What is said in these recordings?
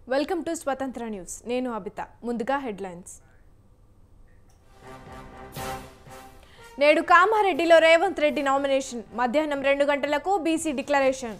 Welcome to స్వతంత్ర news నేను అబిత ముందుగా హెడ్లైన్స్ నేడు కామారెడ్డిలో రేవంత్ రెడ్డి నామినేషన్ మధ్యాహ్నం రెండు గంటలకు బీసీ డిక్లరేషన్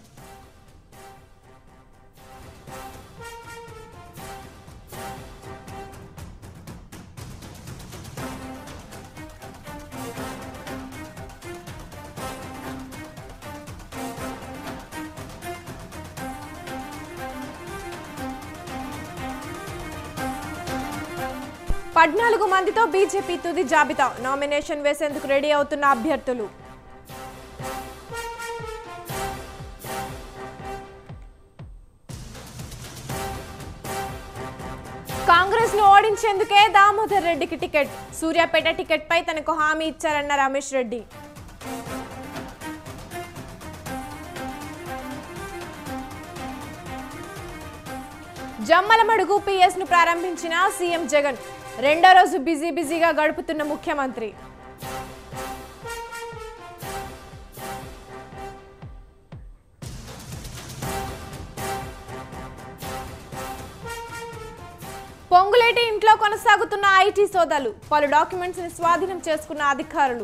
పద్నాలుగు మందితో బీజేపీ తుది జాబితా నామినేషన్ వేసేందుకు రెడీ అవుతున్న అభ్యర్థులు కాంగ్రెస్ ను ఓడించేందుకే దామోదర్ రెడ్డికి టికెట్ సూర్యాపేట టికెట్ పై తనకు హామీ ఇచ్చారన్న రమేష్ రెడ్డి జమ్మలమడుగు పిఎస్ ను ప్రారంభించిన సీఎం జగన్ రెండో రోజు బిజీ బిజీగా గడుపుతున్న ముఖ్యమంత్రి పొంగులేటి ఇంట్లో కొనసాగుతున్న ఐటీ సోదాలు పలు డాక్యుమెంట్స్ ని స్వాధీనం చేసుకున్న అధికారులు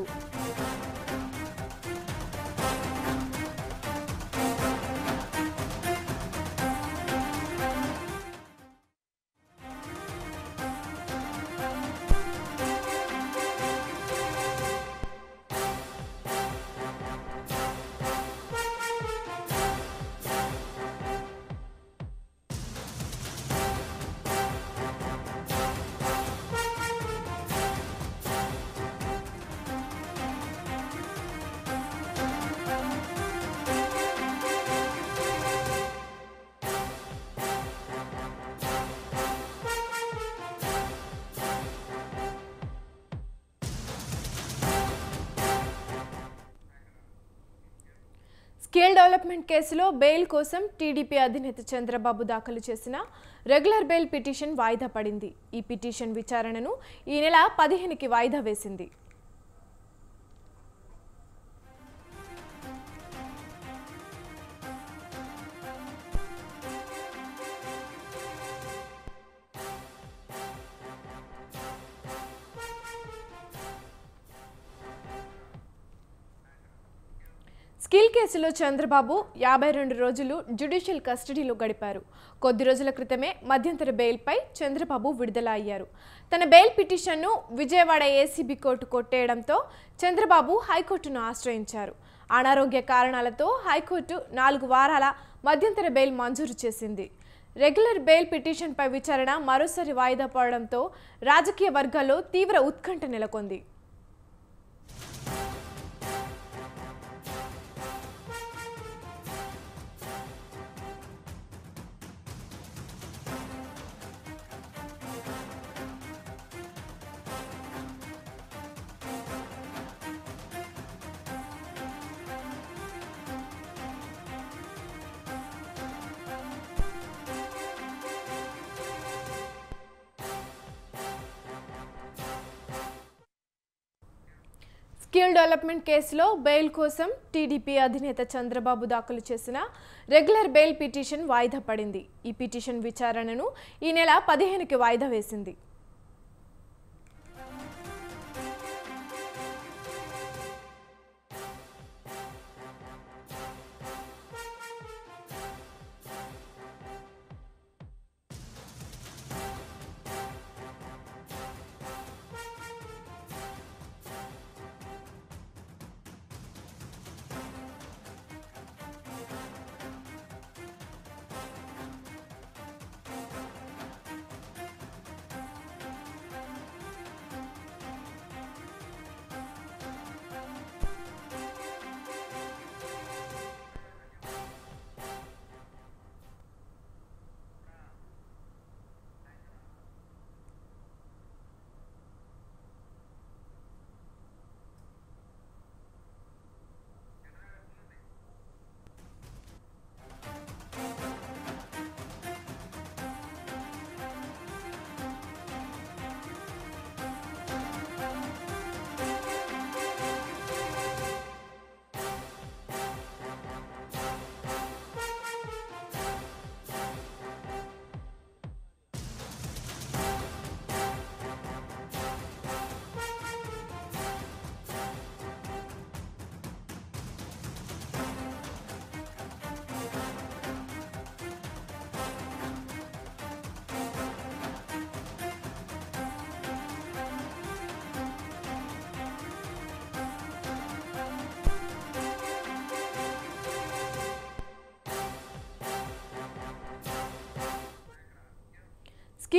స్కిల్ డెవలప్మెంట్ కేసులో బెయిల్ కోసం టీడీపీ అధినేత చంద్రబాబు దాఖలు చేసిన రెగ్యులర్ బెయిల్ పిటిషన్ వాయిదా పడింది ఈ పిటిషన్ విచారణను ఈ నెల పదిహేనుకి వాయిదా వేసింది స్కిల్ కేసులో చంద్రబాబు యాభై రెండు రోజులు జ్యుడిషియల్ కస్టడీలో గడిపారు కొద్ది రోజుల క్రితమే మధ్యంతర బెయిల్పై చంద్రబాబు విడుదల అయ్యారు తన బెయిల్ పిటిషన్ను విజయవాడ ఏసీబీ కోర్టు కొట్టేయడంతో చంద్రబాబు హైకోర్టును ఆశ్రయించారు అనారోగ్య కారణాలతో హైకోర్టు నాలుగు వారాల మధ్యంతర బెయిల్ మంజూరు చేసింది రెగ్యులర్ బెయిల్ పిటిషన్పై విచారణ మరోసారి వాయిదా పడడంతో రాజకీయ వర్గాల్లో తీవ్ర ఉత్కంఠ నెలకొంది స్కిల్ డెవలప్మెంట్ కేసులో బెయిల్ కోసం టీడీపీ అధినేత చంద్రబాబు దాఖలు చేసిన రెగ్యులర్ బెయిల్ పిటిషన్ వాయిదా పడింది ఈ పిటిషన్ విచారణను ఈ నెల పదిహేనుకి వాయిదా వేసింది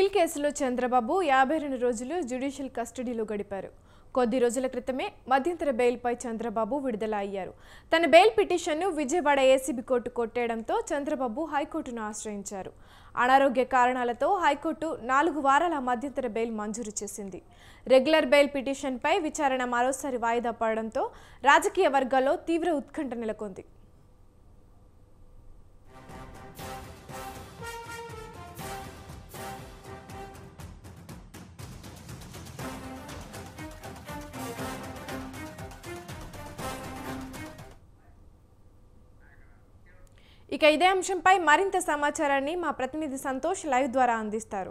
కీల్ కేసులో చంద్రబాబు యాభై రెండు రోజులు జ్యుడిషియల్ కస్టడీలో గడిపారు కొద్ది రోజుల క్రితమే మధ్యంతర బెయిల్పై చంద్రబాబు విడుదల అయ్యారు తన బెయిల్ పిటిషన్ను విజయవాడ ఏసీబీ కోర్టు కొట్టేయడంతో చంద్రబాబు హైకోర్టును ఆశ్రయించారు అనారోగ్య కారణాలతో హైకోర్టు నాలుగు వారాల మధ్యంతర బెయిల్ మంజూరు చేసింది రెగ్యులర్ బెయిల్ పిటిషన్పై విచారణ మరోసారి వాయిదా పడడంతో రాజకీయ వర్గాల్లో తీవ్ర ఉత్కంఠ నెలకొంది ఇక ఇదే అంశంపై మరింత సమాచారాన్ని మా ప్రతినిధి సంతోష్ లైవ్ ద్వారా అందిస్తారు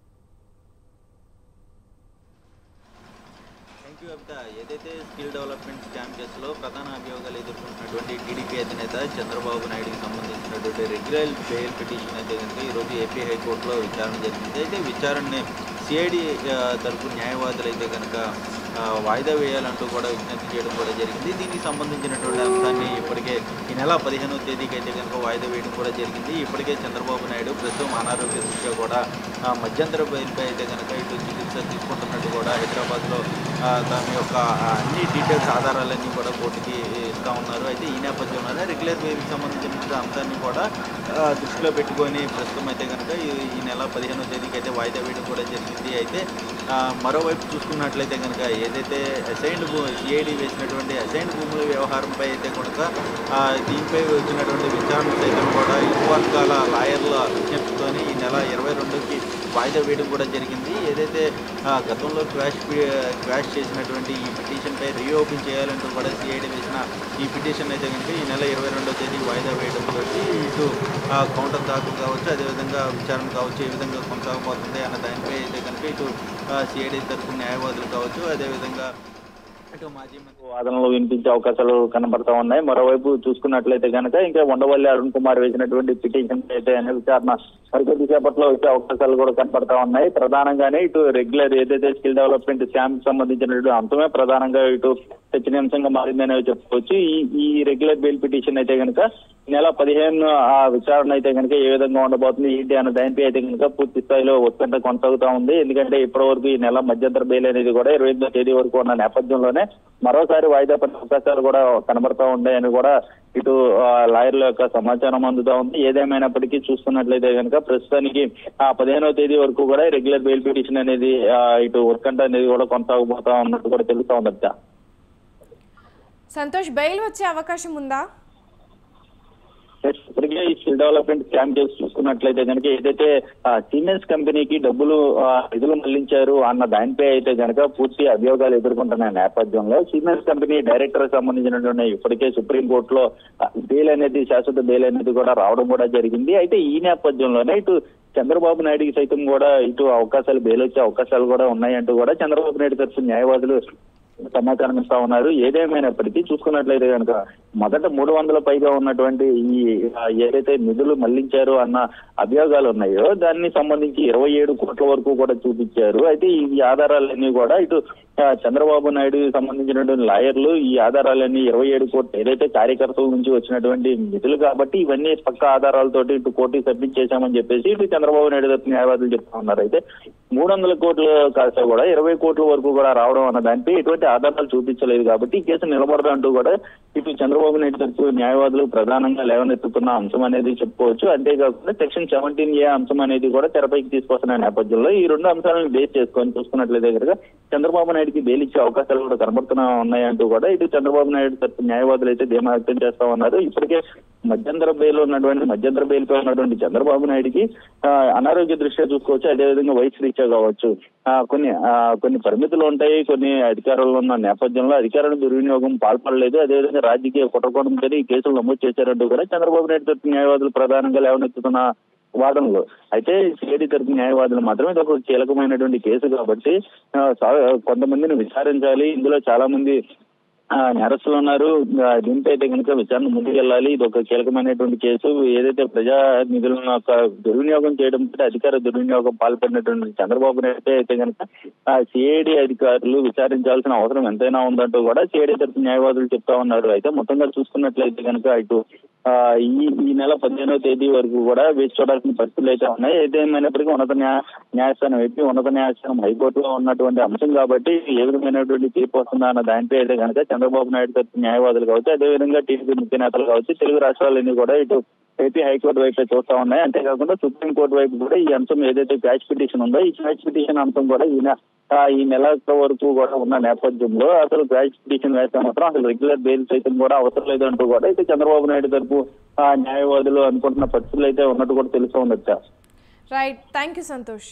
థ్యాంక్ యూ అబిత ఏదైతే స్కిల్ డెవలప్మెంట్ స్కామ్ కేసులో ప్రధాన అభియోగాలు ఎదుర్కొంటున్నటువంటి టీడీపీ అధినేత చంద్రబాబు నాయుడుకి సంబంధించినటువంటి రెగ్యులర్ బెయిల్ పిటిషన్ అయితే కనుక ఈరోజు ఏపీ హైకోర్టులో విచారణ జరిగింది అయితే విచారణని సిఐడి తరపు న్యాయవాదులు అయితే కనుక ఆ, వాయిదా వేయాలంటూ కూడా విజ్ఞప్తి చేయడం కూడా జరిగింది దీనికి సంబంధించినటువంటి అంశాన్ని ఇప్పటికే ఈ నెల పదిహేనవ తేదీకి అయితే కనుక వాయిదా వేయడం కూడా జరిగింది ఇప్పటికే చంద్రబాబు నాయుడు ప్రస్తుతం అనారోగ్య దృష్ట్యా కూడా ఆ, మధ్యంతర బెయిల్పై అయితే కనుక ఇటు చికిత్స తీసుకుంటున్నట్టు కూడా హైదరాబాద్లో ఆ, దాని యొక్క ఆ, అన్ని డీటెయిల్స్ ఆధారాలన్నీ కూడా కోర్టుకి ఇస్తూ ఉన్నారు అయితే ఈ నేపథ్యంలోనే రెగ్యులర్ బెయిల్కి సంబంధించిన అంశాన్ని కూడా ఆ, దృష్టిలో పెట్టుకొని ప్రస్తుతం అయితే కనుక ఈ ఈ నెల పదిహేనవ తేదీకి అయితే వాయిదా వేయడం కూడా జరిగింది అయితే ఆ, మరోవైపు చూసుకున్నట్లయితే కనుక ఏదైతే అసైన్డ్ భూ సిఐడి వేసినటువంటి అసైన్డ్ భూముల వ్యవహారంపై అయితే కనుక ఆ, దీనిపై వచ్చినటువంటి విచారణ సైతం కూడా ఇరు వర్గాల లాయర్ల విజ్ఞప్తితోని ఈ నెల ఇరవై రెండుకి వాయిదా వేయడం కూడా జరిగింది ఏదైతే ఆ, గతంలో క్వాష్ పి- క్వాష్ చేసినటువంటి ఈ పిటిషన్పై రీఓపెన్ చేయాలంటూ కూడా సిఐడి వేసిన ఈ పిటిషన్ అయితే కనుక ఈ నెల ఇరవై రెండో తేదీ వాయిదా వేయడం తోటి ఇటు ఆ, కౌంటర్ దాఖలు కావచ్చు అదేవిధంగా విచారణ కావచ్చు ఏ విధంగా కొనసాగబోతుంది అన్న దానిపై అయితే కనుక ఇటు సిఐడి తరపు న్యాయవాదులు కావచ్చు అదేవిధంగా ఇటు మాజీ మంత్రి వాదనలు వినిపించే అవకాశాలు కనబడతా ఉన్నాయి మరోవైపు చూసుకున్నట్లయితే కనుక ఇంకా ఉండవల్లి అరుణ్ కుమార్ వేసినటువంటి పిటిషన్ అయితే అనే విచారణ మరికొద్ది సేపట్లో వచ్చే అవకాశాలు కూడా కనపడతా ఉన్నాయి ప్రధానంగానే ఇటు రెగ్యులర్ ఏదైతే స్కిల్ డెవలప్మెంట్ స్కామ్ సంబంధించినటువంటి అంశమే ప్రధానంగా ఇటు చర్చనీయాంశంగా మారిందనే చెప్పుకోవచ్చు ఈ ఈ రెగ్యులర్ బెయిల్ పిటిషన్ అయితే కనుక ఈ నెల పదిహేను ఆ విచారణ అయితే కనుక ఏ విధంగా ఉండబోతుంది ఏంటి అన్న దానిపై అయితే కనుక పూర్తి స్థాయిలో ఉత్కంఠ కొనసాగుతా ఉంది ఎందుకంటే ఇప్పటి వరకు ఈ నెల మధ్యంతర బెయిల్ అనేది కూడా ఇరవై ఎనిమిదో తేదీ వరకు ఉన్న నేపథ్యంలోనే మరోసారి వాయిదా పడిన అవకాశాలు కూడా కనబడతా ఉన్నాయని కూడా ఇటు ఆ, లాయర్ల యొక్క సమాచారం అందుతా ఉంది ఏదేమైనప్పటికీ చూస్తున్నట్లయితే కనుక ప్రస్తుతానికి ఆ పదిహేనవ తేదీ వరకు కూడా రెగ్యులర్ బెయిల్ పిటిషన్ అనేది ఆ, ఇటు ఉత్కంఠ అనేది కూడా కొనసాగబోతా ఉన్నట్టు కూడా తెలుస్తా ఉంది సంతోష్ బెయిల్ వచ్చే అవకాశం ఉందా ఇప్పటికే ఈ స్కిల్ డెవలప్మెంట్ స్కామ్ కేసు చూసుకున్నట్లయితే కనుక ఏదైతే సిమెంట్స్ కంపెనీకి డబ్బులు ఆ, నిధులు మళ్లించారు అన్న దానిపై అయితే కనుక పూర్తి అభియోగాలు ఎదుర్కొంటున్న నేపథ్యంలో సిమెంట్స్ కంపెనీ డైరెక్టర్ సంబంధించినటువంటి ఇప్పటికే సుప్రీంకోర్టులో బెయిల్ అనేది శాశ్వత బెయిల్ అనేది కూడా రావడం కూడా జరిగింది అయితే ఈ నేపథ్యంలోనే ఇటు చంద్రబాబు నాయుడుకి సైతం కూడా ఇటు అవకాశాలు బెయిల్ వచ్చే అవకాశాలు కూడా ఉన్నాయంటూ కూడా చంద్రబాబు నాయుడు తరఫు న్యాయవాదులు సమాచారం ఇస్తా ఉన్నారు ఏదేమైనప్పటికీ చూసుకున్నట్లయితే కనుక మొదట మూడు వందల పైగా ఉన్నటువంటి ఈ ఆ, ఏదైతే నిధులు మళ్లించారు అన్న అభియోగాలు ఉన్నాయో దాన్ని సంబంధించి ఇరవై ఏడు కోట్ల వరకు కూడా చూపించారు అయితే ఈ ఆధారాలన్నీ కూడా ఇటు ఆ, చంద్రబాబు నాయుడు సంబంధించినటువంటి లాయర్లు ఈ ఆధారాలన్నీ ఇరవై ఏడు కోట్లు ఏదైతే కార్యకర్తల నుంచి వచ్చినటువంటి నిధులు కాబట్టి ఇవన్నీ పక్క ఆధారాలతోటి ఇటు కోర్టుకి సబ్మిట్ చేశామని చెప్పేసి ఇటు చంద్రబాబు నాయుడు తరపు న్యాయవాదులు చెప్తా ఉన్నారు అయితే మూడు వందల కోట్లు కాస్త కూడా ఇరవై కోట్ల వరకు కూడా రావడం అన్న దానిపై ఎటువంటి ఆధారాలు చూపించలేదు కాబట్టి ఈ కేసు నిలబడదు అంటూ కూడా ఇటు చంద్రబాబు నాయుడు తరపు న్యాయవాదులు ప్రధానంగా లేవనెత్తుతున్న అంశం అనేది చెప్పుకోవచ్చు అంతేకాకుండా సెక్షన్ సెవెంటీన్ ఏ అంశం అనేది కూడా తెరపైకి తీసుకొస్తున్న నేపథ్యంలో ఈ రెండు అంశాలను బేస్ చేసుకొని చూసుకున్నట్లయితే కనుక చంద్రబాబు నాయుడుకి బెయిల్ ఇచ్చే అవకాశాలు కూడా కనబడుతున్నా ఉన్నాయంటూ కూడా ఇటు చంద్రబాబు నాయుడు తరపు న్యాయవాదులు అయితే ధీమా వ్యక్తం చేస్తా ఉన్నారు ఇప్పటికే మధ్యంతర బెయిల్ ఉన్నటువంటి మధ్యంతర బెయిల్ పై ఉన్నటువంటి చంద్రబాబు నాయుడుకి ఆ, అనారోగ్య దృష్ట్యా చూసుకోవచ్చు అదేవిధంగా వయసు రీత్యా కావచ్చు ఆ, కొన్ని ఆ, కొన్ని పరిమితులు ఉంటాయి కొన్ని అధికారులు ఉన్న నేపథ్యంలో అధికారుల దుర్వినియోగం పాల్పడలేదు అదేవిధంగా రాజకీయ కుట్రకోణంతో ఈ కేసులు నమోదు చేశారంటూ కూడా చంద్రబాబు నాయుడు తరపు న్యాయవాదులు ప్రధానంగా లేవనెత్తుతున్న వాదనలు అయితే సిఐడి తరపు న్యాయవాదులు మాత్రమే ఇది ఒక కీలకమైనటువంటి కేసు కాబట్టి ఆ, సా- కొంతమందిని విచారించాలి ఇందులో చాలా మంది ఆ, నేరస్తులు ఉన్నారు ఆ, దీంతో అయితే కనుక విచారణ ముందుకెళ్ళాలి ఇది ఒక కీలకమైనటువంటి కేసు ఏదైతే ప్రజా నిధులను యొక్క దుర్వినియోగం చేయడం తోటి అధికార దుర్వినియోగం పాల్పడినటువంటి చంద్రబాబు నాయుడు అయితే కనుక సిఐడి అధికారులు విచారించాల్సిన అవసరం ఎంతైనా ఉందంటూ కూడా సిఐడి తరపు న్యాయవాదులు చెప్తా ఉన్నారు అయితే మొత్తంగా చూసుకున్నట్లయితే కనుక ఇటు ఆ, ఈ ఈ నెల పదిహేనవ తేదీ వరకు కూడా వేచి చూడాల్సిన పరిస్థితులు అయితే ఉన్నాయి ఏదేమైనప్పటికీ ఉన్నత న్యాయ న్యాయస్థానం ఏపీ ఉన్నత న్యాయస్థానం హైకోర్టులో ఉన్నటువంటి అంశం కాబట్టి ఏ విధమైనటువంటి తీర్పు వస్తుందా అన్న దానిపై అయితే కనుక చంద్రబాబు నాయుడు తరపు న్యాయవాదులు కావచ్చు అదేవిధంగా టీడీపీ ముఖ్య నేతలు కావచ్చు తెలుగు రాష్ట్రాలన్నీ కూడా ఇటు ఏపీ హైకోర్టు వైపు చూస్తా ఉన్నాయి అంతేకాకుండా సుప్రీంకోర్టు వైపు కూడా ఈ అంశం ఏదైతే క్యాష్ పిటిషన్ ఉందో ఈ క్యాష్ పిటిషన్ అంశం కూడా ఈ నె- ఆ, ఈ నెల వరకు కూడా ఉన్న నేపథ్యంలో అసలు క్యాష్ పిటిషన్ వేస్తే మాత్రం అసలు రెగ్యులర్ బెయిల్ సైతం కూడా అవసరం లేదంటూ కూడా అయితే చంద్రబాబు నాయుడు తరపు ఆ, న్యాయవాదులు అనుకుంటున్న పరిస్థితులు అయితే ఉన్నట్టు కూడా తెలుస్తూ ఉండొచ్చా right thank you Santosh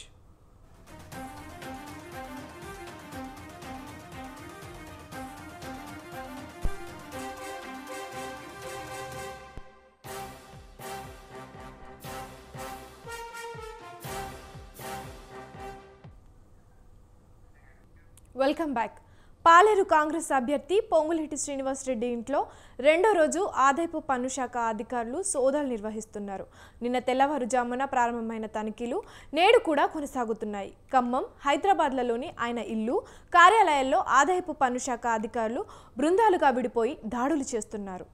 welcome back Paleru Congress అభ్యర్థి పొంగులేటి శ్రీనివాసరెడ్డి ఇంట్లో రెండో రోజు ఆదాయపు పన్ను శాఖ అధికారులు సోదాలు నిర్వహిస్తున్నారు నిన్న తెల్లవారుజామున ప్రారంభమైన తనిఖీలు నేడు కూడా కొనసాగుతున్నాయి ఖమ్మం హైదరాబాద్లలోని ఆయన ఇల్లు కార్యాలయాల్లో ఆదాయపు పన్ను శాఖ అధికారులు బృందాలుగా విడిపోయి దాడులు చేస్తున్నారు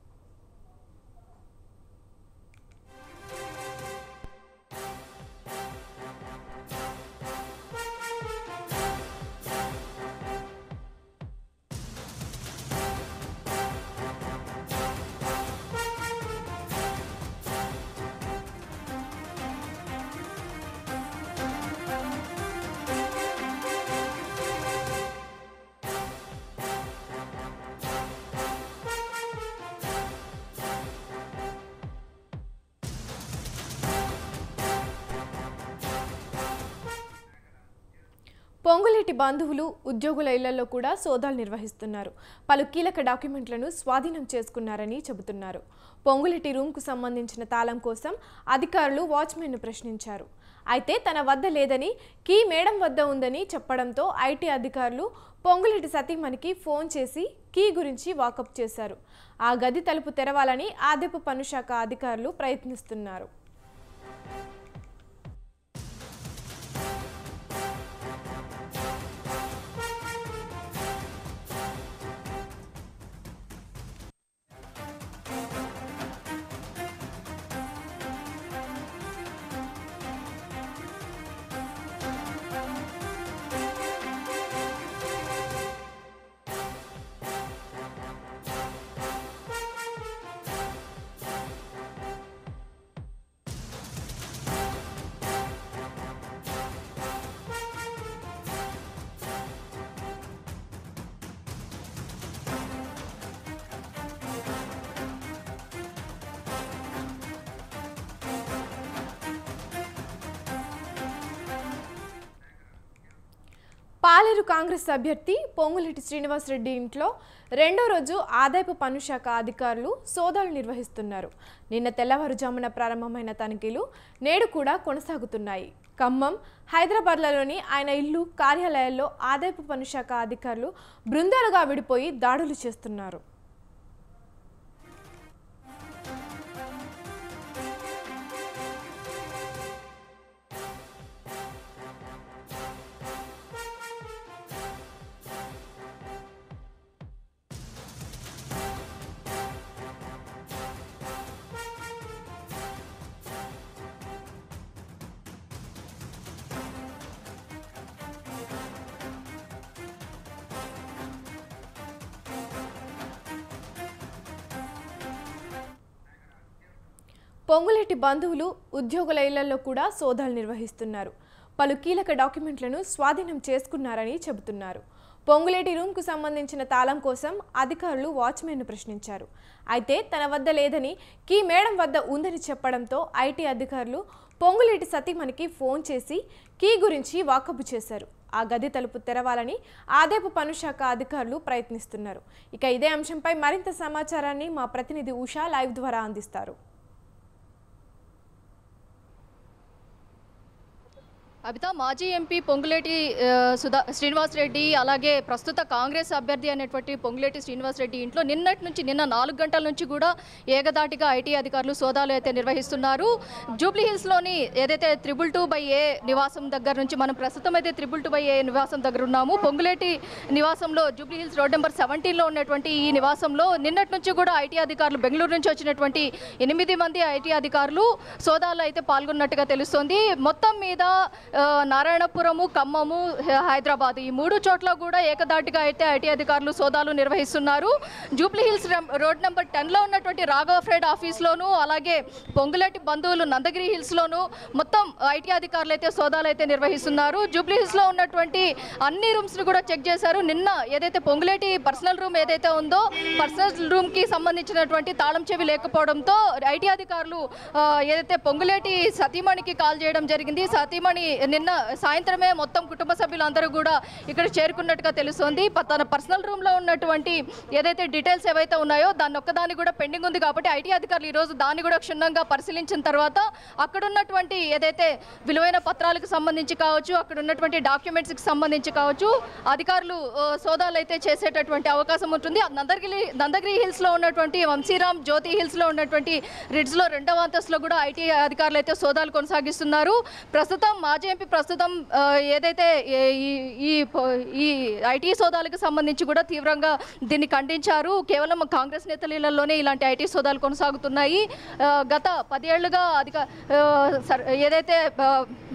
పొంగులేటి బంధువులు ఉద్యోగుల ఇళ్లలో కూడా సోదాలు నిర్వహిస్తున్నారు పలు కీలక డాక్యుమెంట్లను స్వాధీనం చేసుకున్నారని చెబుతున్నారు పొంగులేటి రూమ్కు సంబంధించిన తాళం కోసం అధికారులు వాచ్మెన్ను ప్రశ్నించారు అయితే తన వద్ద లేదని కీ మేడం వద్ద ఉందని చెప్పడంతో ఐటీ అధికారులు పొంగులేటి సతీమణికి ఫోన్ చేసి కీ గురించి వాకప్ చేశారు ఆ గది తలుపు తెరవాలని ఆదాయపు పన్ను శాఖ అధికారులు ప్రయత్నిస్తున్నారు పాలేరు కాంగ్రెస్ అభ్యర్థి పొంగులేటి శ్రీనివాసరెడ్డి ఇంట్లో రెండో రోజు ఆదాయపు పన్ను శాఖ అధికారులు సోదాలు నిర్వహిస్తున్నారు నిన్న తెల్లవారుజామున ప్రారంభమైన తనిఖీలు నేడు కూడా కొనసాగుతున్నాయి ఖమ్మం హైదరాబాద్లలోని ఆయన ఇల్లు కార్యాలయాల్లో ఆదాయపు పన్ను శాఖ అధికారులు బృందాలుగా విడిపోయి దాడులు చేస్తున్నారు పొంగులేటి బంధువులు ఉద్యోగుల ఇళ్లలో కూడా సోదాలు నిర్వహిస్తున్నారు పలు కీలక డాక్యుమెంట్లను స్వాధీనం చేసుకున్నారని చెబుతున్నారు పొంగులేటి రూమ్కు సంబంధించిన తాళం కోసం అధికారులు వాచ్మెన్ను ప్రశ్నించారు అయితే తన వద్ద లేదని కీ మేడం వద్ద ఉందని చెప్పడంతో ఐటీ అధికారులు పొంగులేటి సతీమణికి ఫోన్ చేసి కీ గురించి వాకబు చేశారు ఆ గది తలుపు తెరవాలని ఆదాయపు పన్ను శాఖ అధికారులు ప్రయత్నిస్తున్నారు ఇక ఇదే అంశంపై మరింత సమాచారాన్ని మా ప్రతినిధి ఉషా లైవ్ ద్వారా అందిస్తారు అబిత మాజీ ఎంపీ పొంగులేటి ఆ, సుధా శ్రీనివాసరెడ్డి అలాగే ప్రస్తుత కాంగ్రెస్ అభ్యర్థి అనేటువంటి పొంగులేటి శ్రీనివాసరెడ్డి ఇంట్లో నిన్నటి నుంచి నిన్న నాలుగు గంటల నుంచి కూడా ఏకదాటిగా ఐటీ అధికారులు సోదాలు అయితే నిర్వహిస్తున్నారు జూబ్లీ హిల్స్లోని ఏదైతే త్రిబుల్ టూ బై ఏ నివాసం దగ్గర నుంచి మనం ప్రస్తుతం అయితే త్రిబుల్ టూ బై ఏ నివాసం దగ్గర ఉన్నాము పొంగులేటి నివాసంలో జూబ్లీ హిల్స్ రోడ్ నెంబర్ సెవెంటీన్లో ఉన్నటువంటి ఈ నివాసంలో నిన్నటి నుంచి కూడా ఐటీ అధికారులు బెంగళూరు నుంచి వచ్చినటువంటి ఎనిమిది మంది ఐటీ అధికారులు సోదాల్లో అయితే పాల్గొన్నట్టుగా తెలుస్తోంది మొత్తం మీద ఆ, నారాయణపురము ఖమ్మము హై- హైదరాబాద్ ఈ మూడు చోట్ల కూడా ఏకదాటిగా అయితే ఐటీ అధికారులు సోదాలు నిర్వహిస్తున్నారు జూబ్లీ హిల్స్ రెం- రోడ్ నెంబర్ టెన్లో ఉన్నటువంటి రాఘవ ఫ్రెడ్ ఆఫీస్లోను అలాగే పొంగులేటి బంధువులు నందగిరి హిల్స్లోను మొత్తం ఐటీ అధికారులు అయితే సోదాలు అయితే నిర్వహిస్తున్నారు జూబ్లీ హిల్స్లో ఉన్నటువంటి అన్ని రూమ్స్ని కూడా చెక్ చేశారు నిన్న ఏదైతే పొంగులేటి పర్సనల్ రూమ్ ఏదైతే ఉందో పర్సనల్ రూమ్కి సంబంధించినటువంటి తాళం చెవి లేకపోవడంతో ఐటీ అధికారులు ఆ, ఏదైతే పొంగులేటి సతీమణికి కాల్ చేయడం జరిగింది సతీమణి నిన్న సాయంత్రమే మొత్తం కుటుంబ సభ్యులందరూ కూడా ఇక్కడ చేరుకున్నట్టుగా తెలుస్తోంది ప- తన పర్సనల్ రూమ్లో ఉన్నటువంటి ఏదైతే డీటెయిల్స్ ఏవైతే ఉన్నాయో దాన్ని ఒక్కదాన్ని కూడా పెండింగ్ ఉంది కాబట్టి ఐటీ అధికారులు ఈరోజు దాన్ని కూడా క్షుణ్ణంగా పరిశీలించిన తర్వాత అక్కడ ఉన్నటువంటి ఏదైతే విలువైన పత్రాలకు సంబంధించి కావచ్చు అక్కడ ఉన్నటువంటి డాక్యుమెంట్స్కి సంబంధించి కావచ్చు అధికారులు ఆ, సోదాలు అయితే చేసేటటువంటి అవకాశం ఉంటుంది ఆ నందగిరి నందగిరి హిల్స్లో ఉన్నటువంటి వంశీరామ్ జ్యోతి హిల్స్లో ఉన్నటువంటి రిడ్జ్లో రెండవ అంతస్తులో కూడా ఐటీ అధికారులు అయితే సోదాలు కొనసాగిస్తున్నారు ప్రస్తుతం మాజీ ఎంపీ ప్రస్తుతం ఆ, ఏదైతే ఏ- ఈ ఈ పో- ఈ ఐటీ సోదాలకు సంబంధించి కూడా తీవ్రంగా దీన్ని ఖండించారు కేవలం కాంగ్రెస్ నేతలలోనే ఇలాంటి ఐటీ సోదాలు కొనసాగుతున్నాయి ఆ, గత పదేళ్లుగా అధిక ఆ, సర్- ఏదైతే ఆ,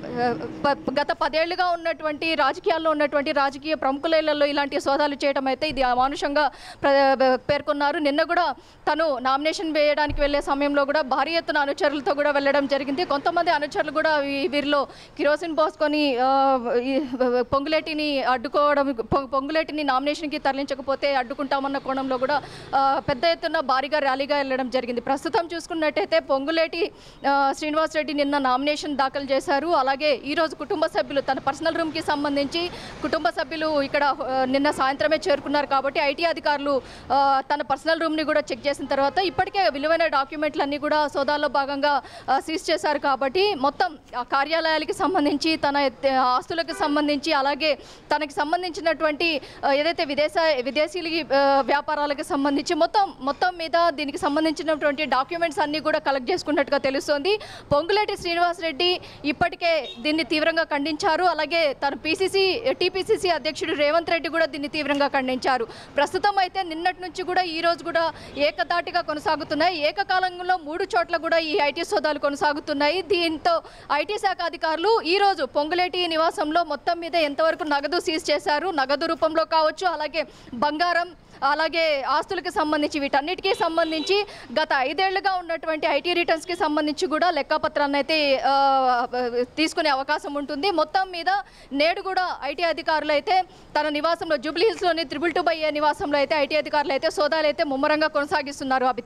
ప- గత పదేళ్లుగా ఉన్నటువంటి రాజకీయాల్లో ఉన్నటువంటి రాజకీయ ప్రముఖులలో ఇలాంటి సోదాలు చేయడం అయితే ఇది అమానుషంగా ప్ర- పేర్కొన్నారు నిన్న కూడా తను నామినేషన్ వేయడానికి వెళ్ళే సమయంలో కూడా భారీ ఎత్తున అనుచరులతో కూడా వెళ్ళడం జరిగింది కొంతమంది అనుచరులు కూడా వీ- వీరిలో కిరోసిన్ పోసుకొని ఆ, ఈ పొంగులేటిని అడ్డుకోవడం పొ- పొంగులేటిని నామినేషన్కి తరలించకపోతే అడ్డుకుంటామన్న కోణంలో కూడా ఆ, పెద్ద ఎత్తున భారీగా ర్యాలీగా వెళ్ళడం జరిగింది ప్రస్తుతం చూసుకున్నట్టయితే పొంగులేటి ఆ, శ్రీనివాస్ రెడ్డి నిన్న నామినేషన్ దాఖలు చేశారు అలాగే ఈరోజు కుటుంబ సభ్యులు తన పర్సనల్ రూమ్కి సంబంధించి కుటుంబ సభ్యులు ఇక్కడ ఆ, నిన్న సాయంత్రమే చేరుకున్నారు కాబట్టి ఐటీ అధికారులు ఆ, తన పర్సనల్ రూమ్ని కూడా చెక్ చేసిన తర్వాత ఇప్పటికే విలువైన డాక్యుమెంట్లన్నీ కూడా సోదాల్లో భాగంగా ఆ, సీజ్ చేశారు కాబట్టి మొత్తం ఆ కార్యాలయాలకి సంబంధించి తన ఎత్- ఆస్తులకు సంబంధించి అలాగే తనకి సంబంధించినటువంటి ఆ, ఏదైతే విదేశ విదేశీ వ్యాపారాలకు సంబంధించి మొత్తం మొత్తం మీద దీనికి సంబంధించినటువంటి డాక్యుమెంట్స్ అన్నీ కూడా కలెక్ట్ చేసుకున్నట్టుగా తెలుస్తోంది పొంగులేటి శ్రీనివాస్ రెడ్డి ఇప్పటికే దీన్ని తీవ్రంగా ఖండించారు అలాగే తన పీసీసీ టీపీసీసీ అధ్యక్షుడు రేవంత్ రెడ్డి కూడా దీన్ని తీవ్రంగా ఖండించారు ప్రస్తుతం అయితే నిన్నటి నుంచి కూడా ఈ రోజు కూడా ఏకదాటిగా కొనసాగుతున్నాయి ఏకకాలంలో మూడు చోట్ల కూడా ఈ ఐటీ సోదాలు కొనసాగుతున్నాయి దీంతో ఐటీ శాఖ అధికారులు ఈ రోజు పొంగులేటి నివాసంలో మొత్తం మీద ఎంతవరకు నగదు సీజ్ చేశారు నగదు రూపంలో కావచ్చు అలాగే బంగారం అలాగే ఆస్తులకు సంబంధించి వీటన్నిటికీ సంబంధించి గత ఐదేళ్లుగా ఉన్నటువంటి ఐటీ రిటర్న్స్కి సంబంధించి కూడా లెక్కపత్రాన్ని అయితే ఆ, తీసుకునే అవకాశం ఉంటుంది మొత్తం మీద నేడు కూడా ఐటీ అధికారులు అయితే తన నివాసంలో జూబ్లీ హిల్స్లోని త్రిబుల్ టూ బై ఏ నివాసంలో అయితే ఐటీ అధికారులు అయితే సోదాలు అయితే ముమ్మరంగా కొనసాగిస్తున్నారు అబిత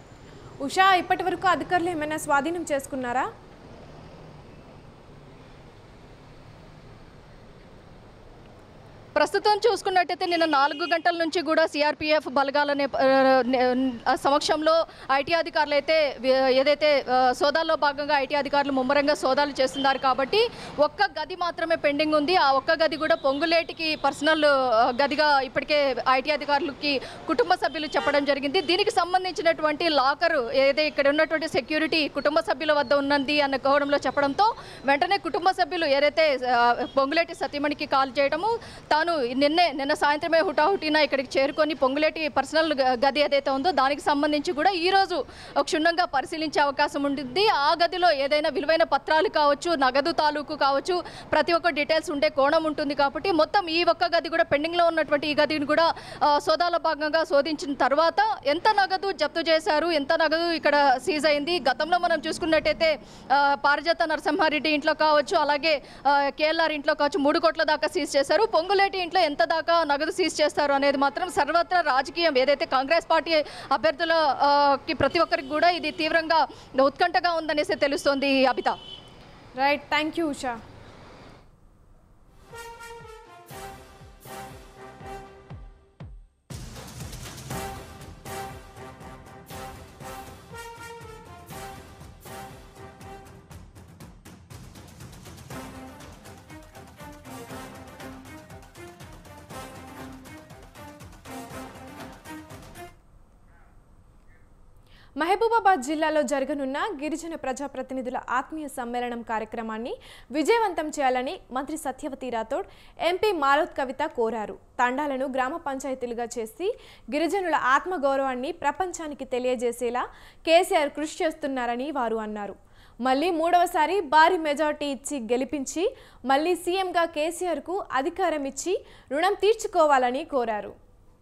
ఉషా ఇప్పటి వరకు అధికారులు ఏమైనా స్వాధీనం చేసుకున్నారా ప్రస్తుతం చూసుకున్నట్టయితే నిన్న నాలుగు గంటల నుంచి కూడా సిఆర్పిఎఫ్ బలగాల నేప- ఆ, నే- ఆ, సమక్షంలో ఐటీ అధికారులు అయితే వి- ఏదైతే ఆ, సోదాల్లో భాగంగా ఐటీ అధికారులు ముమ్మరంగా సోదాలు చేస్తున్నారు కాబట్టి ఒక్క గది మాత్రమే పెండింగ్ ఉంది ఆ ఒక్క గది కూడా పొంగులేటికి పర్సనల్ ఆ, గదిగా ఇప్పటికే ఐటీ అధికారులకి కుటుంబ సభ్యులు చెప్పడం జరిగింది దీనికి సంబంధించినటువంటి లాకరు ఏదైతే ఇక్కడ ఉన్నటువంటి సెక్యూరిటీ కుటుంబ సభ్యుల వద్ద ఉన్నది అన్న కోణంలో చెప్పడంతో వెంటనే కుటుంబ సభ్యులు ఏదైతే ఆ, పొంగులేటి సతీమణికి కాల్ చేయడము తాను నిన్నే నిన్న సాయంత్రమే హుటాహుటిన ఇక్కడికి చేరుకొని పొంగులేటి పర్సనల్ గ- గది ఏదైతే ఉందో దానికి సంబంధించి కూడా ఈ రోజు క్షుణ్ణంగా పరిశీలించే అవకాశం ఉంటుంది ఆ గదిలో ఏదైనా విలువైన పత్రాలు కావచ్చు నగదు తాలూకు కావచ్చు ప్రతి ఒక్క డీటెయిల్స్ ఉండే కోణం ఉంటుంది కాబట్టి మొత్తం ఈ ఒక్క గది కూడా పెండింగ్లో ఉన్నటువంటి ఈ గదిని కూడా ఆ, సోదాల భాగంగా శోధించిన తర్వాత ఎంత నగదు జప్తు చేశారు ఎంత నగదు ఇక్కడ సీజ్ అయింది గతంలో మనం చూసుకున్నట్టయితే ఆ, పారిజాత నరసింహారెడ్డి ఇంట్లో కావచ్చు అలాగే కేఎల్ఆర్ ఇంట్లో కావచ్చు మూడు కోట్ల దాకా సీజ్ చేశారు పొంగులేటి ఇంట్లో ఎంత దాకా నగదు సీజ్ చేస్తారు అనేది మాత్రం సర్వత్రా రాజకీయం ఏదైతే కాంగ్రెస్ పార్టీ అభ్యర్థుల ఆ, కి ప్రతి ఒక్కరికి కూడా ఇది తీవ్రంగా ఉత్కంఠగా ఉందనేసి తెలుస్తోంది Abitha right thank you Usha Mahabubabad జిల్లాలో జరగనున్న గిరిజన ప్రజాప్రతినిధుల ఆత్మీయ సమ్మేళనం కార్యక్రమాన్ని విజయవంతం చేయాలని మంత్రి సత్యవతి రాథోడ్ ఎంపీ మాలోత్ కవిత కోరారు తండాలను గ్రామ పంచాయతీలుగా చేసి గిరిజనుల ఆత్మగౌరవాన్ని ప్రపంచానికి తెలియజేసేలా కేసీఆర్ కృషి చేస్తున్నారని వారు అన్నారు మళ్ళీ మూడవసారి భారీ మెజార్టీ ఇచ్చి గెలిపించి మళ్ళీ సీఎంగా కేసీఆర్కు అధికారం ఇచ్చి రుణం తీర్చుకోవాలని కోరారు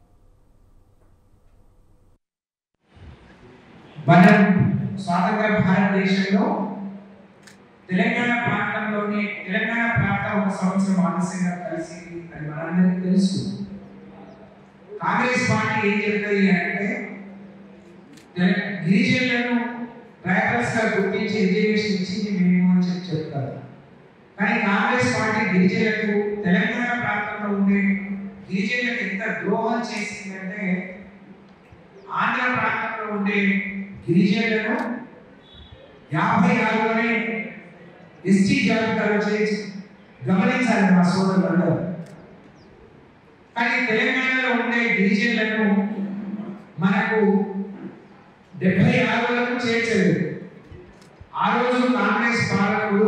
మనం స్వాతంత్ర భారతదేశంలో తెలంగాణ ప్రాంతంలోనే తెలంగాణ ప్రాంతం ఒక సంవత్సరం ఆలస్యంగా కలిసింది అని మనందరికీ తెలుసు కాంగ్రెస్ పార్టీ ఏం చెప్తుంది అంటే తెల- గిరిజనులను ట్రైబల్స్ గా గుర్తించి రిజర్వేషన్ ఇచ్చింది మేము అని చెప్పి చెప్తారు కానీ కాంగ్రెస్ పార్టీ గిరిజనులకు తెలంగాణ ప్రాంతంలో ఉండే గిరిజనులకు ఎంత ద్రోహం చేసిందంటే ఆంధ్ర ప్రాంతంలో ఉండే గిరిజనులను యాభై ఆరులోనే ఎస్టీ జాబితాలో చేసి గమనించాలి మా సోదరులందరూ కానీ తెలంగాణలో ఉండే గిరిజనులను మనకు డెబ్బై ఆరు వరకు చేర్చలేదు ఆ రోజు కాంగ్రెస్ పాలకులు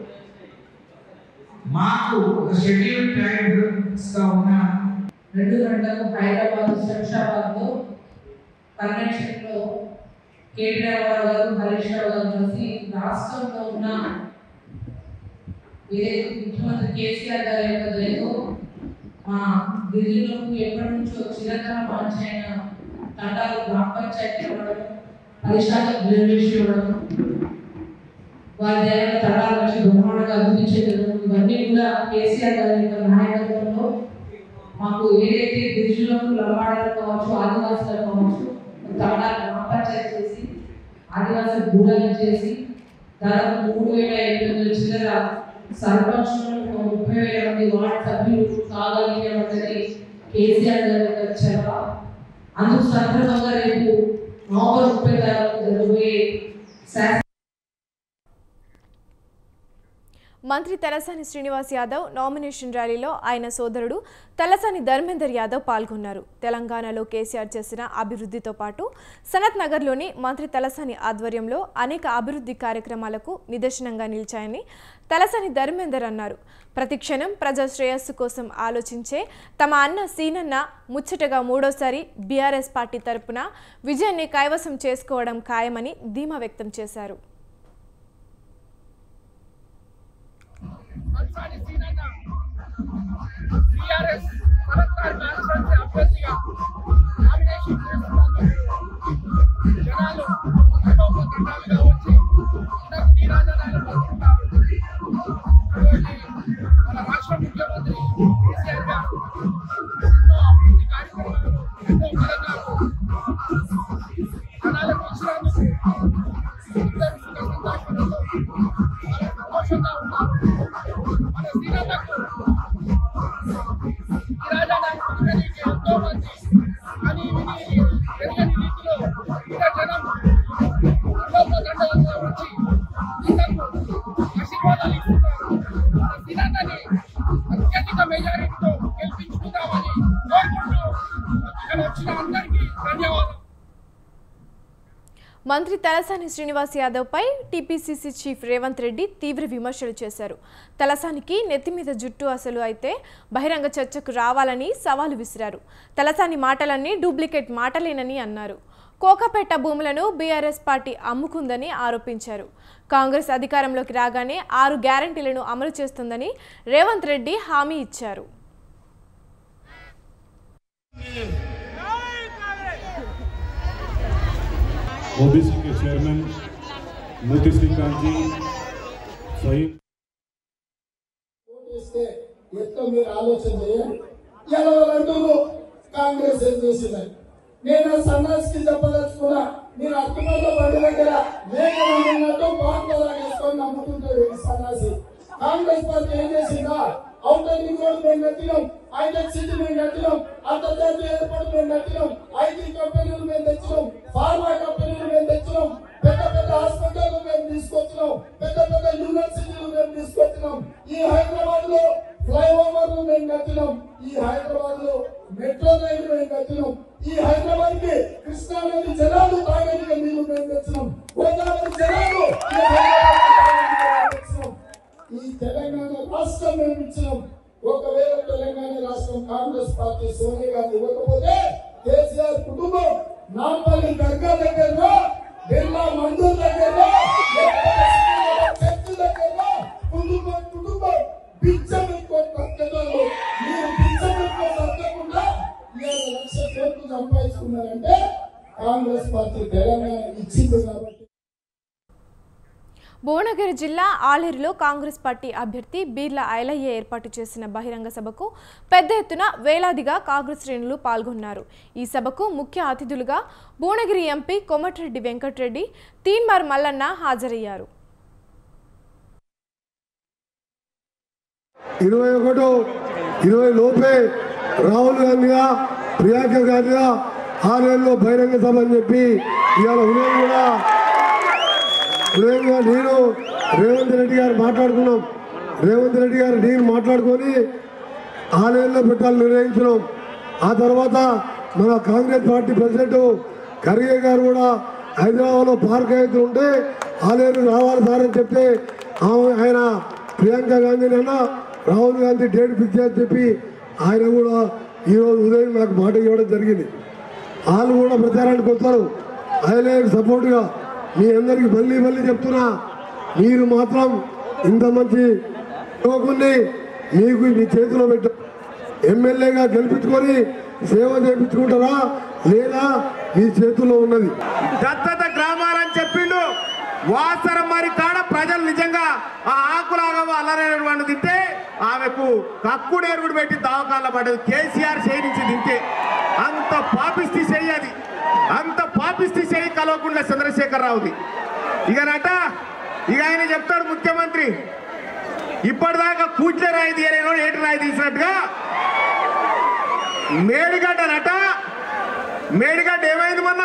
మాకు ఒక షెడ్యూల్ ట్రైబ్స్ గా ఉన్న రెండు గంటలకు హైదరాబాద్ శంషాబాద్ లో కన్వెన్షన్ లో కేటీ రామారావు గారు హరీష్ రావు గారు కలిసి రాష్ట్రంలో ఉన్న ఏదైతే ముఖ్యమంత్రి కేసీఆర్ గారి యొక్క దయతో మా గిరిజనులకు ఎప్పటి నుంచో చిరతర వాంఛైన తండాలు గ్రామ పంచాయతీ ఇవ్వడం పది శాతం రిజర్వేషన్ ఇవ్వడం వారి దయలో తడాలు వచ్చి బ్రహ్మాండంగా అభివృద్ధి చేయడం ఇవన్నీ కూడా కేసీఆర్ గారి యొక్క నాయకత్వంలో మాకు ఏదైతే గిరిజనులకు లంబాడాలు కావచ్చు ఆదివాసులు కావచ్చు తమిళనాడు గ్రామ పంచాయతీ చేసి ఆదివాసీ గూడాలు చేసి దాదాపు మూడు వేల ఎనిమిది వందల చిల్లర సర్పంచులను ఒక ముప్పై వేల మంది వార్డు సభ్యులు కాగలిగినది కేసీఆర్ గారి యొక్క చొరవ అందుకు సందర్భంగా రేపు నవంబర్ ముప్పై తారీఖు జరగబోయే శాసన మంత్రి తలసాని శ్రీనివాస్ యాదవ్ నామినేషన్ ర్యాలీలో ఆయన సోదరుడు తలసాని ధర్మేందర్ యాదవ్ పాల్గొన్నారు తెలంగాణలో కేసీఆర్ చేసిన అభివృద్ధితో పాటు సనత్ నగర్లోని మంత్రి తలసాని ఆధ్వర్యంలో అనేక అభివృద్ధి కార్యక్రమాలకు నిదర్శనంగా నిలిచాయని తలసాని ధర్మేందర్ అన్నారు ప్రతి క్షణం ప్రజా శ్రేయస్సు కోసం ఆలోచించే తమ అన్న సీనన్న ముచ్చటగా మూడోసారి బీఆర్ఎస్ పార్టీ తరపున విజయాన్ని కైవసం చేసుకోవడం ఖాయమని ధీమా వ్యక్తం చేశారు Ansari Seenanna TRS collector constituency అభ్యర్థిగా నామినేషన్ చేస్తున్నందుకు జనాలు తండోపతండాలుగా వచ్చి నాకు టీ రాజధాని పలుకుతున్నారు కాబట్టి మన రాష్ట్ర ముఖ్యమంత్రి కేసీఆర్ గారు ఎన్నో అభివృద్ధి కార్యక్రమాలు ఎన్నో పథకాలు జనాలకు ఇచ్చినందుకు అందరూ సుఖ సంతోషాలతో చాలా సంతోషంగా ఉన్నారు మన శ్రీలంకకు ఈ రాజధాని పథకానికి ఎంతో మంది అని విని తెలియని రీతిలో ఇంత జనం దండోపదండలతో వచ్చి అందరూ ఆశీర్వాదాలు ఇస్తున్నారు మన శ్రీలంకని అత్యధిక మెజారిటీతో గెలిపించుకుందామని కోరుకుంటూ ఇక్కడ వచ్చిన అందరికీ ధన్యవాదాలు మంత్రి తలసాని శ్రీనివాస్ యాదవ్పై టీపీసీసీ చీఫ్ రేవంత్ రెడ్డి తీవ్ర విమర్శలు చేశారు తలసానికి నెత్తి మీద జుట్టు అసలు అయితే బహిరంగ చర్చకు రావాలని సవాలు విసిరారు తలసాని మాటలన్నీ డూప్లికేట్ మాటలేనని అన్నారు కోకాపేట భూములను బీఆర్ఎస్ పార్టీ అమ్ముకుందని ఆరోపించారు కాంగ్రెస్ అధికారంలోకి రాగానే ఆరు గ్యారంటీలను అమలు చేస్తుందని రేవంత్ రెడ్డి హామీ ఇచ్చారు ओबीसी के चेयरमैन मोती श्रीकांत जी सही ఓటేస్తే ఎట్లా మీరు ఆలోచన చేయండి గెలవాలంటారు కాంగ్రెస్ ఏం చేసిందని నేను ఆ సన్నాసికి చెప్పదలుచుకున్నా మీరు అర్థమల్ల బండి దగ్గర లేక వండినట్టు బాగా వేసుకొని నమ్ముతుంటాడు ఈ సన్నాసి కాంగ్రెస్ పార్టీ ఏం చేసిందా అవుటర్ రింగ్ రోడ్ మేము కట్టినాం హైటెక్ సిటీ మేము కట్టినాం అంతర్జాతీయ ఏర్పాటు మేము కట్టినాం ఐటీ కంపెనీలు మేము తెచ్చినాం ఫార్మా కంపెనీలు మేము తెచ్చినాం పెద్ద పెద్ద హాస్పిటల్ మేము తీసుకొచ్చినాం పెద్ద పెద్ద యూనివర్సిటీలు మేము తీసుకొచ్చినాం ఈ హైదరాబాద్ లో ఫ్లైఓవర్లు మేము కట్టినాం ఈ హైదరాబాద్ లో మెట్రో రైలు మేము కట్టినాం ఈ హైదరాబాద్ కి కృష్ణా నది జలాలు తాగడానికి నీళ్లు మేము తెచ్చినాం గోదావరి జలాలు ఈ హైదరాబాద్కి తాగనీకి మేము తెచ్చినాం. ఈ తెలంగాణ రాష్ట్రం మేము ఇచ్చినాం ఒకవేళ తెలంగాణ రాష్ట్రం కాంగ్రెస్ పార్టీ సోనియా గాంధీ ఇవ్వకపోతే కేసీఆర్ కుటుంబం నాంపల్లి దర్గా దగ్గరలో బిర్లా మందిర్ దగ్గరలో లేకపోతే కరీంనగర్ జిల్లా ఆలేరులో కాంగ్రెస్ పార్టీ అభ్యర్థి బీర్ల ఐలయ్య ఏర్పాటు చేసిన బహిరంగ సభకు పెద్ద ఎత్తున వేలాదిగా కాంగ్రెస్ శ్రేణులు పాల్గొన్నారు ఈ సభకు ముఖ్య అతిథులుగా భువనగిరి ఎంపీ కోమటిరెడ్డి వెంకటరెడ్డి తీన్మార్ మల్లన్న హాజరయ్యారు ఇరవై ఒకటో ఇరవై లోపే రాహుల్ గాంధీగా ప్రియాంక గాంధీగా ఆరేళ్ళలో బహిరంగ సభ అని చెప్పి ఇవాళ ఉదయం కూడా ఉదయంగా నేను రేవంత్ రెడ్డి గారు మాట్లాడుకున్నాం రేవంత్ రెడ్డి గారు నేను మాట్లాడుకొని ఆలయంలో పెట్టాలని నిర్ణయించినాం ఆ తర్వాత మన కాంగ్రెస్ పార్టీ ప్రెసిడెంట్ ఖర్గే గారు కూడా హైదరాబాద్లో పార్క్ అయితే ఉంటే ఆలయం రావాలి సార్ అని చెప్తే ఆమె- ఆయన ప్రియాంక గాంధీని అన్న రాహుల్ గాంధీ డేట్ ఫిక్స్ చేయని చెప్పి ఆయన కూడా ఈరోజు ఉదయం నాకు మాట ఇవ్వడం జరిగింది వాళ్ళు కూడా ప్రచారానికి వస్తారు ఆయన సపోర్ట్గా మీ అందరికి మళ్ళీ మళ్ళీ చెప్తున్నా మీరు మాత్రం ఇంత మంచి యువకుని మీకు మీ చేతిలో పెట్ట ఎమ్మెల్యేగా గెలిపించుకొని సేవ చేయించుకుంటారా లేదా మీ చేతుల్లో ఉన్నది దత్తత గ్రామాలని చెప్పిండు వాసర మరి కాడ ప్రజలు నిజంగా ఆ ఆకులాగా అల్లరైనటువంటి తింటే ఆమెకు కక్కుడు ఎరుగుడు పెట్టి దవాఖాన పడ్డది కేసీఆర్ చేయి నుంచి తింటే అంత పాపిస్తి చెయ్యి అది అంత పాపిస్తి చెయ్యి కలవకుండా చంద్రశేఖర్ రావుది ఇకనట ఇక ఆయన చెప్తాడు ముఖ్యమంత్రి ఇప్పటిదాకా కూట్లే రాయి తీయలేను ఏటి రాయి తీసినట్టుగా మేడిగడ్డనట మేడిగడ్డ ఏమైంది మొన్న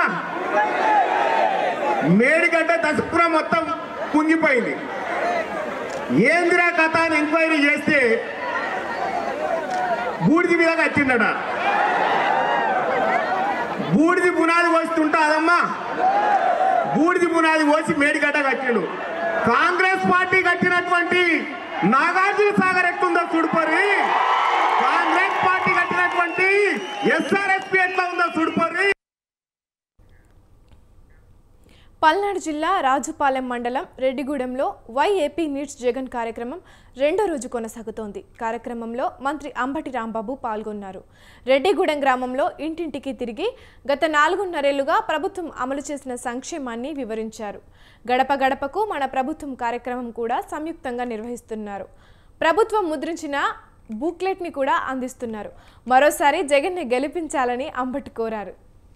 మేడిగడ్డ దసపురం మొత్తం కుంగిపోయింది ఏందిరా కథ అని ఎంక్వైరీ చేస్తే బూడిది మీద కట్టిండట బూడిది పునాది పోస్తుంటా అదమ్మా బూడిది పునాది పోసి మేడిగడ్డ కట్టిండు కాంగ్రెస్ పార్టీ కట్టినటువంటి నాగార్జున సాగర్ ఎట్లుందో చూడుకోరి కాంగ్రెస్ పార్టీ కట్టినటువంటి ఎస్ఆర్ఎస్పీ ఎట్లా ఉందో చూడుకోరి పల్నాడు జిల్లా రాజుపాలెం మండలం రెడ్డిగూడెంలో వైఏపీ నీడ్స్ జగన్ కార్యక్రమం రెండో రోజు కొనసాగుతోంది కార్యక్రమంలో మంత్రి అంబటి రాంబాబు పాల్గొన్నారు రెడ్డిగూడెం గ్రామంలో ఇంటింటికి తిరిగి గత నాలుగున్నరేళ్లుగా ప్రభుత్వం అమలు చేసిన సంక్షేమాన్ని వివరించారు గడప గడపకు మన ప్రభుత్వం కార్యక్రమం కూడా సంయుక్తంగా నిర్వహిస్తున్నారు ప్రభుత్వం ముద్రించిన బుక్లెట్ని కూడా అందిస్తున్నారు మరోసారి జగన్ని గెలిపించాలని అంబటి కోరారు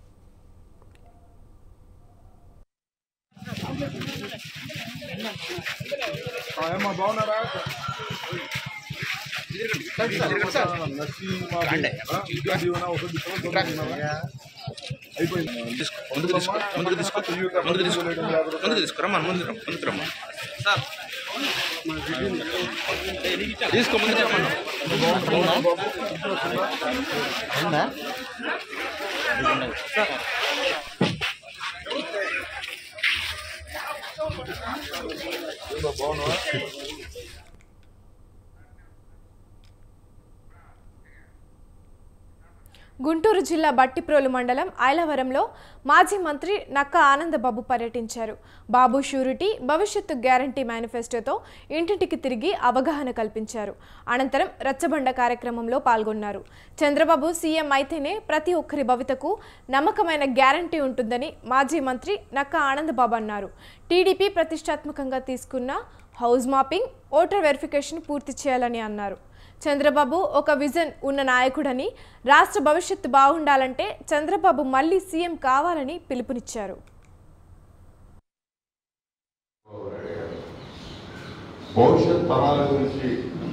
ముందుకు తీసుకో ముందుకు తీసుకో ముందుకు తీసుకో ముందుకు తీసుకో రమ్మా ముందుకు రమ్మ ముందుకు రమ్మా సార్ తీసుకో ముందుకు రమ్మా గుంటూరు జిల్లా బట్టిప్రోలు మండలం ఐలవరంలో మాజీ మంత్రి నక్క ఆనందబాబు పర్యటించారు బాబు షూరిటీ భవిష్యత్తు గ్యారంటీ మేనిఫెస్టోతో ఇంటింటికి తిరిగి అవగాహన కల్పించారు అనంతరం రచ్చబండ కార్యక్రమంలో పాల్గొన్నారు చంద్రబాబు సీఎం అయితేనే ప్రతి ఒక్కరి భవితకు నమ్మకమైన గ్యారంటీ ఉంటుందని మాజీ మంత్రి నక్క ఆనందబాబు అన్నారు టీడీపీ ప్రతిష్టాత్మకంగా తీసుకున్న హౌస్ మాపింగ్ ఓటర్ వెరిఫికేషన్ పూర్తి చేయాలని అన్నారు చంద్రబాబు ఒక విజన్ ఉన్న నాయకుడని రాష్ట్ర భవిష్యత్తు బాగుండాలంటే చంద్రబాబు మళ్ళీ సీఎం కావాలని పిలుపునిచ్చారు భవిష్యత్ తరాల గురించి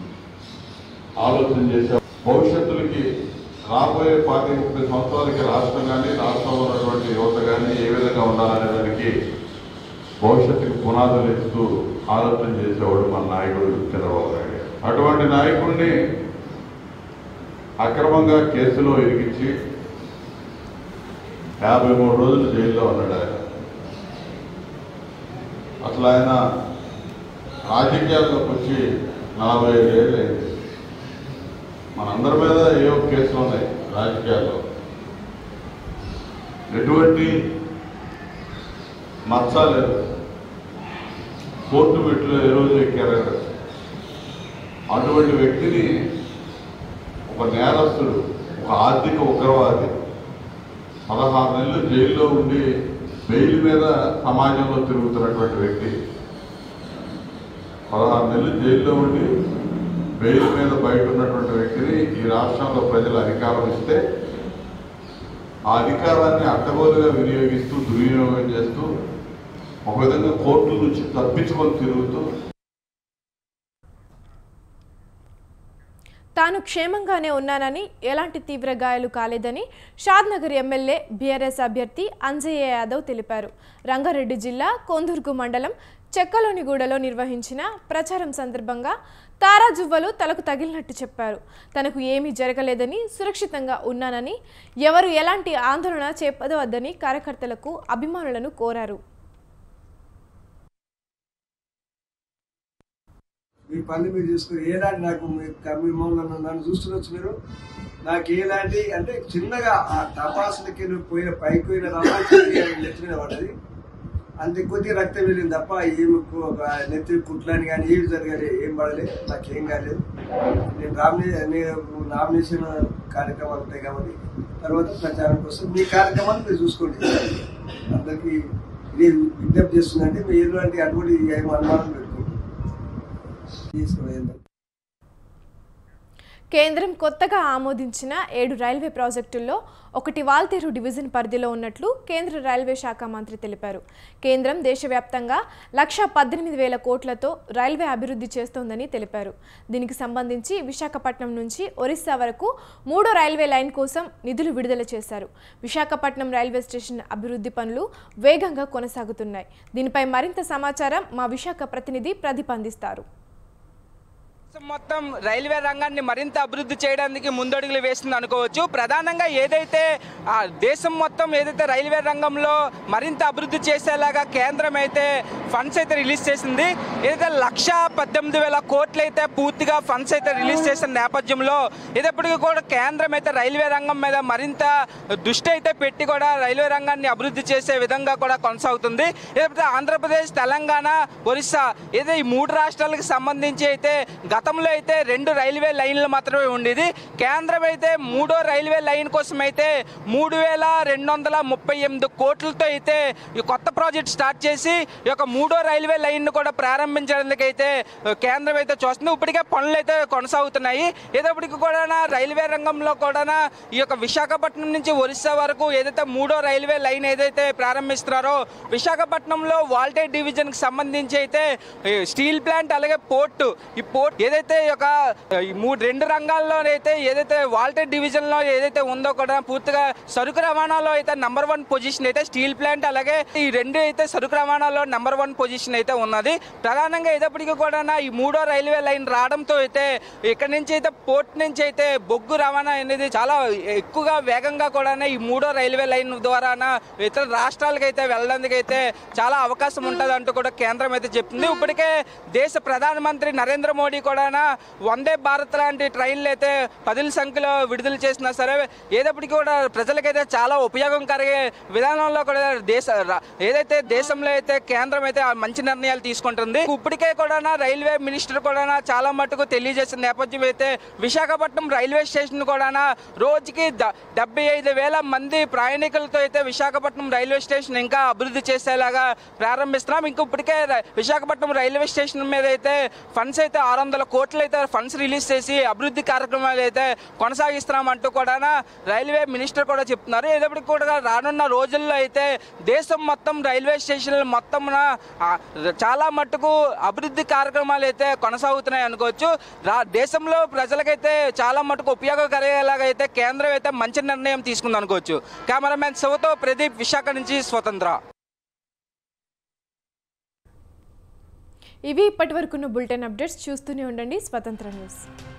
ఆలోచన చేశాం భవిష్యత్తులకి రాబోయే పార్టీ ముప్పై సంవత్సరాలకి రాష్ట్రం కానీ రాష్ట్రంలో ఉన్నటువంటి యువత కానీ ఏ విధంగా ఉండాలనే దానికి భవిష్యత్తుకి పునాదులు ఇస్తూ ఆలోచన చేసేవాడు మన నాయకుడు చంద్రబాబు నాయుడు గారు. అటువంటి నాయకుడిని అక్రమంగా కేసులో ఇరిగించి యాభై మూడు రోజులు జైల్లో ఉన్నాడు ఆయన అసలు ఆయన రాజకీయాల్లోకి వచ్చి నలభై ఐదు ఏళ్ళు అయింది మనందరి మీద ఏవో కేసులు ఉన్నాయి రాజకీయాల్లో ఎటువంటి మచ్చ లేదు కోర్టు మెట్లు ఏ రోజు ఎక్కారు అటువంటి వ్యక్తిని ఒక నేరస్తుడు ఒక ఆర్థిక ఉగ్రవాది పదహారు నెలలు జైల్లో ఉండి బెయిల్ మీద సమాజంలో తిరుగుతున్నటువంటి వ్యక్తి పదహారు నెలలు జైల్లో ఉండి బెయిల్ మీద బయట ఉన్నటువంటి వ్యక్తిని ఈ రాష్ట్రంలో ప్రజలు అధికారం ఇస్తే ఆ అధికారాన్ని అడ్డగోలుగా వినియోగిస్తూ దుర్వినియోగం చేస్తూ ఒక విధంగా కోర్టుల నుంచి తప్పించుకొని తిరుగుతూ తాను క్షేమంగానే ఉన్నానని ఎలాంటి తీవ్ర గాయాలు కాలేదని షాద్నగర్ ఎమ్మెల్యే బీఆర్ఎస్ అభ్యర్థి అంజయ్య యాదవ్ తెలిపారు రంగారెడ్డి జిల్లా కొందుర్గు మండలం చెక్కలోనిగూడలో నిర్వహించిన ప్రచారం సందర్భంగా తారాజువ్వలు తలకు తగిలినట్టు చెప్పారు తనకు ఏమీ జరగలేదని సురక్షితంగా ఉన్నానని ఎవరు ఎలాంటి ఆందోళన చేపదవద్దని కార్యకర్తలకు అభిమానులను కోరారు మీ పని మీరు చూసుకుని ఏలాంటి నాకు మీ- మీ మమ్మల్ని నన్ను చూస్తుండొచ్చు మీరు నాకు ఎలాంటి అంటే చిన్నగా ఆ టపాసులకి నువ్వు పోయిన పైకి పోయిన రవ్వ నెత్తి మీద పడ్డది అంతే కొద్దిగా రక్తం వెళ్ళింది తప్ప ఏమి కు- ఆ నెత్తి కుట్లని కానీ ఏమి జరగాలి ఏం పడలేదు నాకేం కాలేదు నేను నామినే నేను నామినేషన్ కార్యక్రమాలు ఉంటాయి కాబట్టి తర్వాత ప్రచారం కోసం మీ కార్యక్రమాలు మీరు చూసుకోండి అందరికీ ఇది విజ్ఞప్తి చేస్తుందంటే మీరు ఎలాంటి అటువంటి ఏం అనుమానం పెట్టుకోండి తీసుకుని కేంద్రం కొత్తగా ఆమోదించిన ఏడు రైల్వే ప్రాజెక్టుల్లో ఒకటి వాల్తేరు డివిజన్ పరిధిలో ఉన్నట్లు కేంద్ర రైల్వే శాఖ మంత్రి తెలిపారు కేంద్రం దేశవ్యాప్తంగా లక్ష పద్దెనిమిది వేల కోట్లతో రైల్వే అభివృద్ధి చేస్తోందని తెలిపారు దీనికి సంబంధించి విశాఖపట్నం నుంచి ఒరిస్సా వరకు మూడో రైల్వే లైన్ కోసం నిధులు విడుదల చేశారు విశాఖపట్నం రైల్వే స్టేషన్ అభివృద్ధి పనులు వేగంగా కొనసాగుతున్నాయి దీనిపై మరింత సమాచారం మా విశాఖ ప్రతినిధి ప్రదీప్ అందిస్తారు దేశం మొత్తం రైల్వే రంగాన్ని మరింత అభివృద్ధి చేయడానికి ముందడుగులు వేస్తుంది అనుకోవచ్చు ప్రధానంగా ఏదైతే ఆ దేశం మొత్తం ఏదైతే రైల్వే రంగంలో మరింత అభివృద్ధి చేసేలాగా కేంద్రం అయితే ఫండ్స్ అయితే రిలీజ్ చేసింది ఏదైతే లక్ష పద్దెనిమిది వేల కోట్లు అయితే పూర్తిగా ఫండ్స్ అయితే రిలీజ్ చేసిన నేపథ్యంలో ఇదప్పటికీ కూడా కేంద్రం అయితే రైల్వే రంగం మీద మరింత దృష్టి అయితే పెట్టి కూడా రైల్వే రంగాన్ని అభివృద్ధి చేసే విధంగా కూడా కొనసాగుతుంది ఏదైతే ఆంధ్రప్రదేశ్ తెలంగాణ ఒరిస్సా ఏదో ఈ మూడు రాష్ట్రాలకు సంబంధించి అయితే గతంలో అయితే రెండు రైల్వే లైన్లు మాత్రమే ఉండేది కేంద్రం అయితే మూడో రైల్వే లైన్ కోసం అయితే మూడు వేల రెండు వందల ముప్పై ఎనిమిది కోట్లతో అయితే ఈ కొత్త ప్రాజెక్ట్ స్టార్ట్ చేసి ఈ యొక్క మూడో రైల్వే లైన్ కూడా ప్రారంభించడానికి అయితే కేంద్రం అయితే చూస్తుంది ఇప్పటికే పనులు అయితే కొనసాగుతున్నాయి ఏదప్పటికి కూడా రైల్వే రంగంలో కూడా ఈ యొక్క విశాఖపట్నం నుంచి ఒరిస్సా వరకు ఏదైతే మూడో రైల్వే లైన్ ఏదైతే ప్రారంభిస్తున్నారో విశాఖపట్నంలో వాల్టేజ్ డివిజన్కి సంబంధించి అయితే ఈ స్టీల్ ప్లాంట్ అలాగే పోర్ట్ ఈ పోర్ట్ ఏదైతే ఈ యొక్క ఈ మూడు రెండు రంగాల్లో అయితే ఏదైతే వాల్టేజ్ డివిజన్లో ఏదైతే ఉందో కూడా పూర్తిగా సరుకు రవాణాలో అయితే నంబర్ వన్ పొజిషన్ అయితే స్టీల్ ప్లాంట్ అలాగే ఈ రెండు అయితే సరుకు రవాణాలో నంబర్ వన్ పొజిషన్ అయితే ఉన్నది ప్రధానంగా ఇదప్పటికీ కూడా ఈ మూడో రైల్వే లైన్ రావడంతో అయితే ఇక్కడ నుంచి అయితే పోర్ట్ నుంచి అయితే బొగ్గు రవాణా అనేది చాలా ఎక్కువగా వేగంగా కూడా ఈ మూడో రైల్వే లైన్ ద్వారా ఇతర రాష్ట్రాలకు అయితే వెళ్ళడానికి అయితే చాలా అవకాశం ఉంటుంది అంటూ కూడా కేంద్రం అయితే చెప్తుంది ఇప్పటికే దేశ ప్రధానమంత్రి నరేంద్ర మోడీ కూడా వందే భారత్ లాంటి ట్రైన్లు అయితే పదుల సంఖ్యలో విడుదల చేసినా సరే ఏదప్పటికీ కూడా ప్రజలకైతే చాలా ఉపయోగం కలిగే విధానంలో కూడా దేశ రా- ఏదైతే దేశంలో అయితే కేంద్రం అయితే ఆ మంచి నిర్ణయాలు తీసుకుంటుంది ఇప్పటికే కూడా రైల్వే మినిస్టర్ కూడా చాలా మటుకు తెలియజేసిన నేపథ్యం అయితే విశాఖపట్నం రైల్వే స్టేషన్ కూడా రోజుకి ద- డెబ్బై ఐదు వేల మంది ప్రయాణికులతో అయితే విశాఖపట్నం రైల్వే స్టేషన్ ఇంకా అభివృద్ధి చేసేలాగా ప్రారంభిస్తున్నాం ఇంకా ఇప్పటికే ర- విశాఖపట్నం రైల్వే స్టేషన్ మీద అయితే ఫండ్స్ అయితే ఆరు వందల కోట్లు అయితే ఫండ్స్ రిలీజ్ చేసి అభివృద్ధి కార్యక్రమాలు అయితే కొనసాగిస్తున్నామంటూ కూడా రైల్వే మినిస్టర్ కూడా చెప్తున్నారు ఏదప్పటికి కూడా రానున్న రోజుల్లో అయితే దేశం మొత్తం రైల్వే స్టేషన్లు మొత్తం చాలా మట్టుకు అభివృద్ధి కార్యక్రమాలు అయితే కొనసాగుతున్నాయి అనుకోవచ్చు రా దేశంలో ప్రజలకైతే చాలా మట్టుకు ఉపయోగకరయ్యేలాగా అయితే కేంద్రం అయితే మంచి నిర్ణయం తీసుకుంది అనుకోవచ్చు కెమెరామ్యాన్ శివతో ప్రదీప్ విశాఖ నుంచి స్వతంత్ర ఇవి ఇప్పటివరకున్న బులెటిన్ అప్డేట్స్ చూస్తూనే ఉండండి స్వతంత్ర న్యూస్